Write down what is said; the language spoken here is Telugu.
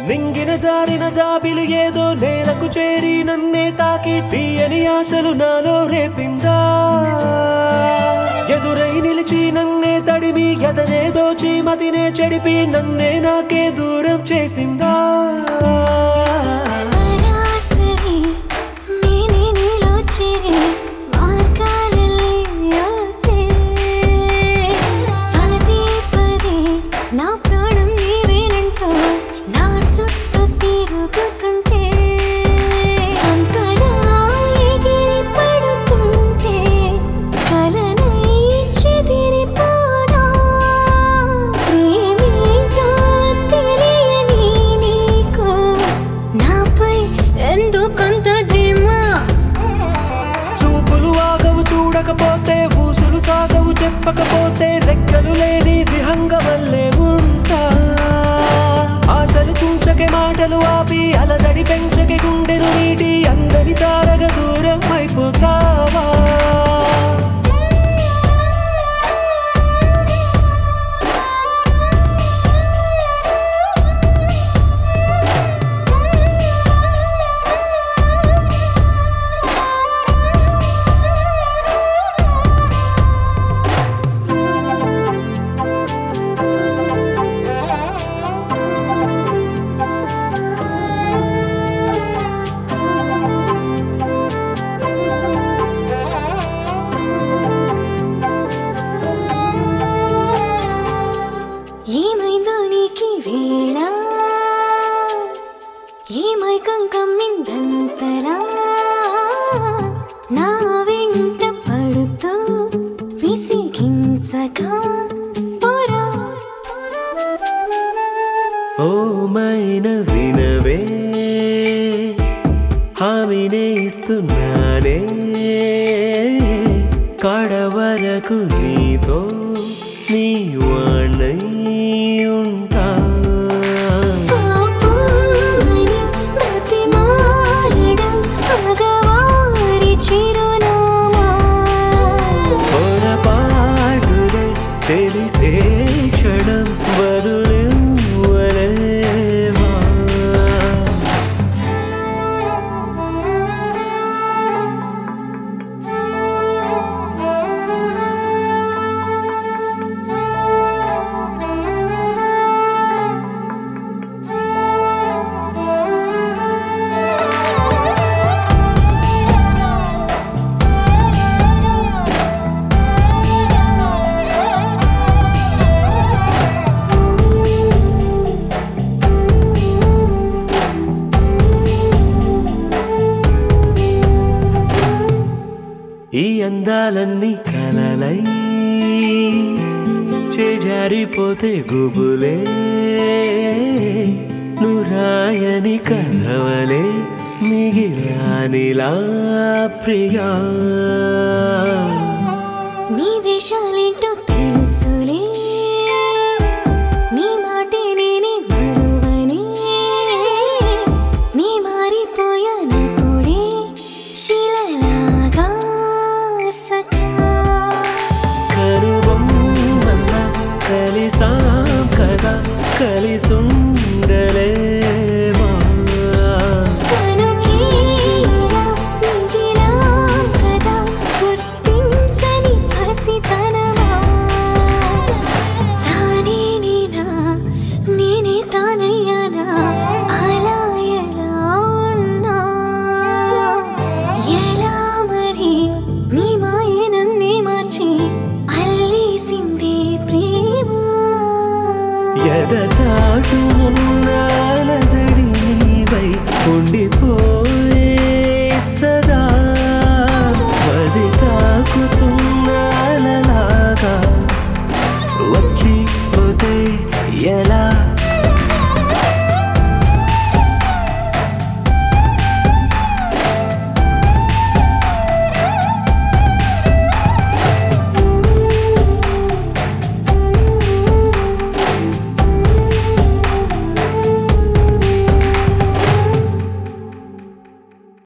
నింగిన జారిన జాబిలు ఏదో నేలకు చేరి నన్నే తాకి తీయని ఆశలు నాలో రేపిందా ఎదురై నిలిచి నన్నే తడిమి ఎదనే దోచి మతినే చెడిపి నన్నే నాకే దూరం చేసిందా సరాసరి నేనే నీలో చేరి మార్గాలల్లే ఆటే. పదే పదే నా ప్రాణం నీవేనంటూ నా చుట్టూ తిరుగుతుంటే అంతలా ఎగిరి పడుతుంటే కలనై చెదిరిపోనా ప్రేమేంటో తెలియని నీకు నాపై ఎందుకంత ధీమా చూపులు ఆగవు చూడకపోతే ఊసులు సాగవు చెప్పకపోతే రెక్కలు లేని విహంగ వల్లే ఉంటా ఆశలు తుంచకే మాటలు ఆపి అలజడి పెంచకే గుండెను నీటి అందరి తారగ దూరం అయిపోతావా ఏమైందో నీకి వేళ ఏమైకం కమ్మిందంతలా నా వెంట పడుతూ విసిగించగా పోరా ఓ మైన వినవే హామీనే ఇస్తున్నానే కడవరకు నీతో నీ వాణ్ణై ఉంటా పాపమని బ్రతిమాలడం మగవారి చిరునామా పొరపాటుదే తెలిసే క్షణం బదులివ్వలేవా ఈ అందాలన్నీ కలలై చేజారిపోతే గుబులే నురాయని కలవలే మిగిలానిలా ప్రియా నీ వేషాలేంటో తెలుసులే నీ మాటే నేనే మరువని నీ మారిపోయానప్పుడే శిలలాగా సఖా కరుబొమ్మల్లా కలిసాం కదా కలిసుండలేమా తనుకేలా మిగిలాం కదా గుర్తించని హసితనమా తానే నేనా నేనే తానయ్యానా అలా ఎలా ఉన్నా ఎలా మరి నీ మాయే నన్నే మార్చి అల్లేసిందే ప్రేమ ఎదచాటు ఉన్నాల జడి నీవై ఉండిపోయే సదా